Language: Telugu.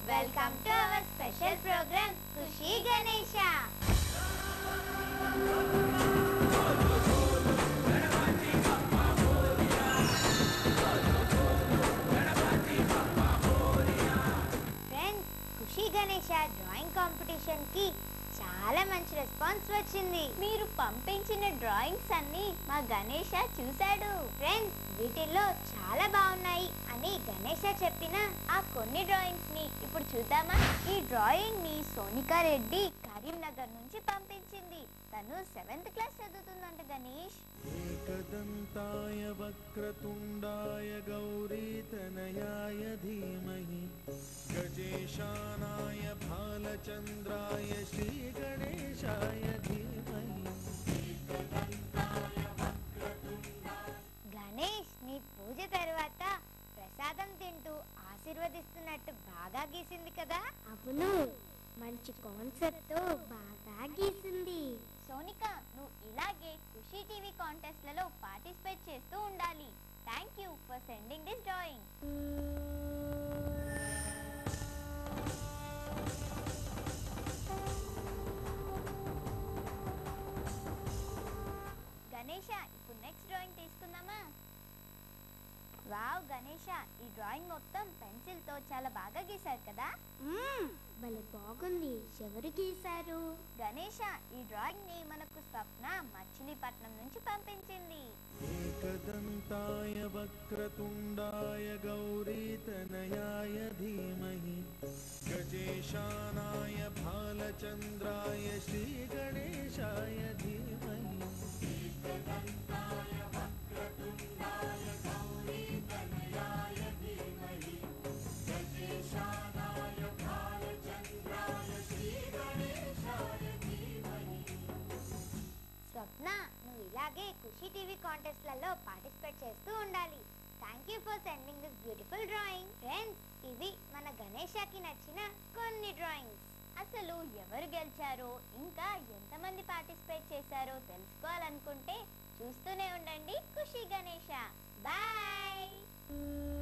welcome to our special program Khushi Ganesha friends Khushi Ganesha drawing competition కి చాలా మంచి రెస్పాన్స్ వచ్చింది మీరు పంపించిన డ్రాయింగ్స్ అన్ని మా గణేష చూశాడు ఫ్రెండ్స్ వీటిల్లో చాలా బాగున్నాయి అని గణేష చెప్పిన ఆ కొన్ని డ్రాయింగ్స్ ని ఇప్పుడు చూద్దామా ఈ డ్రాయింగ్ ని సోనికా రెడ్డి కరీంనగర్ నుంచి పంపించింది తను సెవెంత్ క్లాస్ చదువుతుందంట గణేష్ एकदन्ताय वक्रतुण्डाय गौरीतनयाय धीमहि गजेशानाय भालचन्द्राय श्रीगणेशाय धीमहि గణేష్ నీ పూజ తర్వాత ప్రసాదం తింటూ ఆశీర్వదిస్తున్నట్టు బాగా గీసింది కదా అవును మంచి కాన్సెప్ట్ తో బాగా గీసింది సోనిక నువ్వు ఇలాగే ఖుషి టీవీ కాంటెస్ట్లలో పార్టిసిపేట్ చేస్తూ ఉండాలి thank you for sending this drawing Ganesha ఇప్పుడు నెక్స్ట్ డ్రాయింగ్ తీసుకుందామా వావ్ గణేష ఈ డ్రాయింగ్ మొత్తం పెన్సిల్ తో చాలా బాగా గీశారు కదా మ్మ్, భలే బాగుంది ఎవరు గీశారు గణేష ఈ డ్రాయింగ్ ని మనకు స్వప్న మచిలీపట్నం నుంచి పంపించింది एकदन्ताय वक्रतुण्डाय गौरीतनयाय धीमहि गजेशानाय भालचन्द्राय श्रीगणेशाय धीमहि స్వప్న నువ్వు ఇలాగే ఖుషి టీవీ కాంటెస్ట్లలో పార్టిసిపేట్ చేస్తూ ఉండాలి thank you for sending this beautiful drawing friends ఇవి మన గణేషకి నచ్చిన కొన్ని డ్రాయింగ్స్ అసలు ఎవరు గెలిచారో ఇంకా ఎంతమంది పార్టిసిపేట్ చేశారో తెలుసుకోవాలనుకుంటే చూస్తూనే ఉండండి ఖుషి గణేష బాయ్